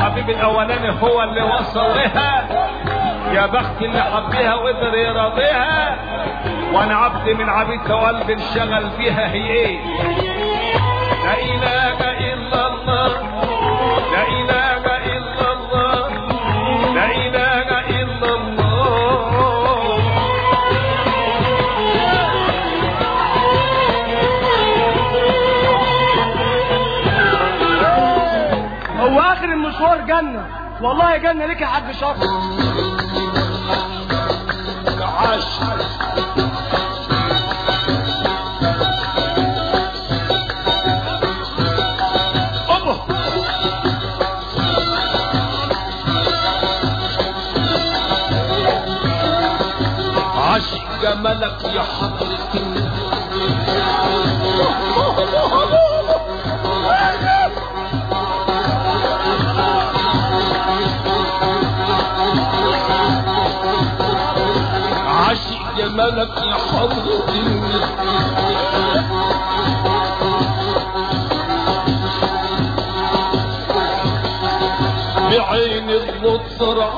حبيبي الاولاني هو اللي وصل لها يا بخت اللي حبيها وقدر يراضيها وانا عبد من عبيد وقلبي انشغل بيها هي ايه لا اله الا الله لا اله الا الله لا اله الا الله هو اخر المشوار جنة والله جنة ليك يا حاج شاطر عاش أبا عاشق جمالك يا حضرة النبي عاشق جمالك يا حضرة النبي بعين البصرة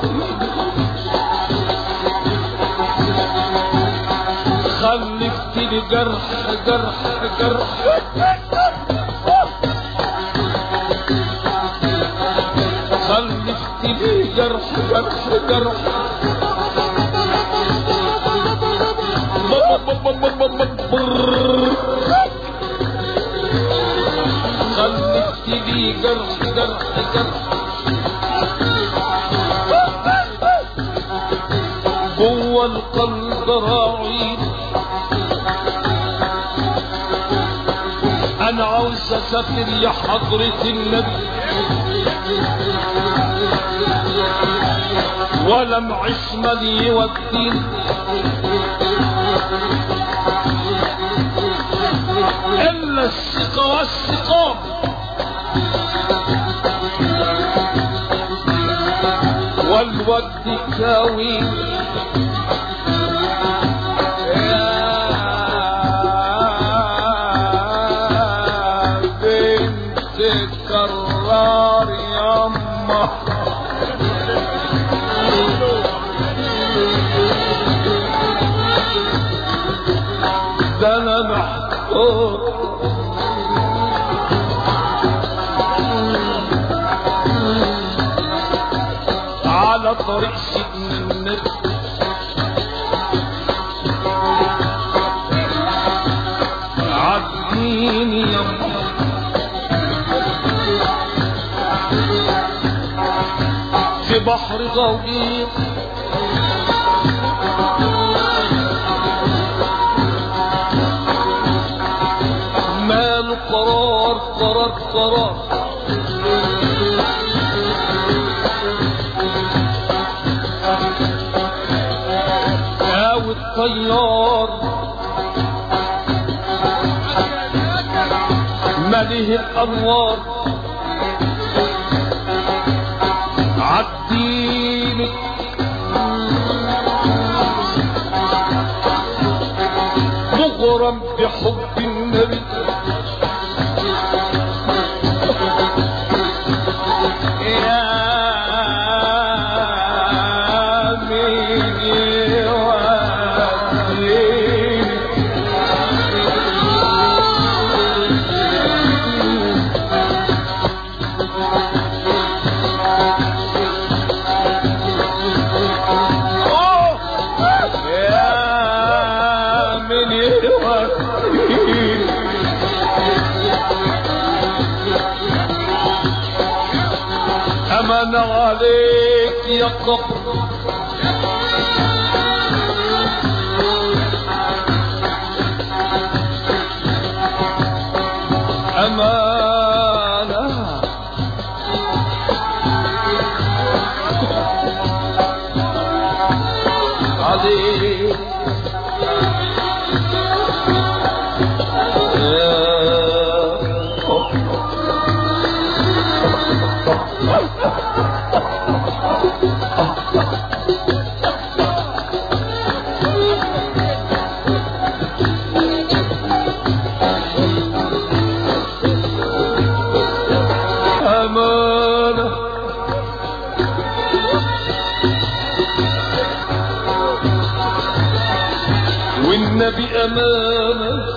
خلفت لي جرح جرح جرح خلفت لي جرح جرح جرح خلفت لي جرح جرح جرح جوه القلب راعي انا عاوز اسافر يا حضرة النبي ولا معيش مال يوديني الا الثقة والثقام والود كاوي يا بنت الكرار يما ده انا محتار على طريق سيدنا النبي عديني يما في بحر غويط ماله قرار قرار قرار او الطيار مليه الانوار عديني مغرم بحب النبي يا ميني واديني يا من يوديني أمن عليك يا قبر أمانة عليك يا أمانة النبي أمانة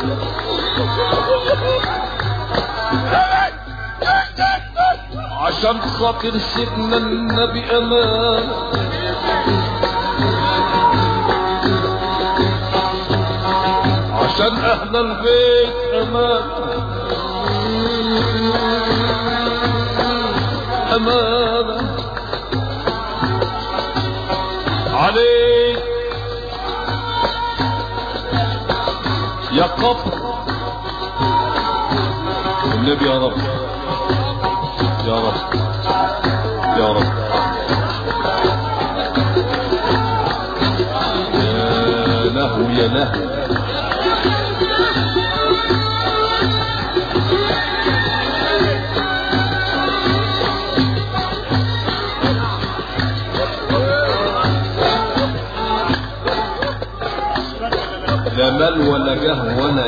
عشان خاطر سيدنا النبي أمانة عشان أهل البيت أمانة أمانة عليك يا قبر النبي يا رب يا رب يا رب يا لهو يا لهو لا مال ولا جاه ولا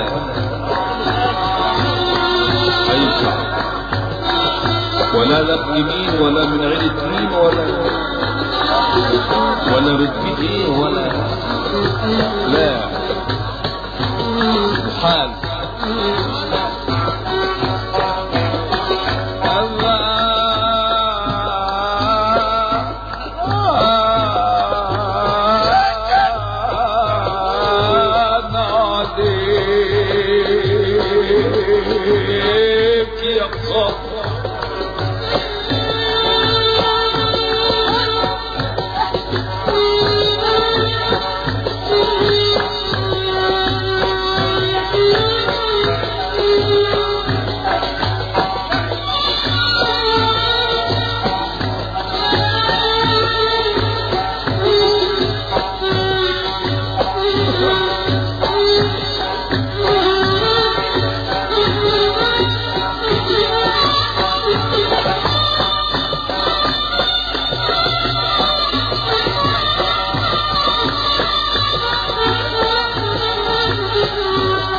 هينفع ولا لا مين ولا من عيلة مين ولا ولا رتبتين ولا لا محال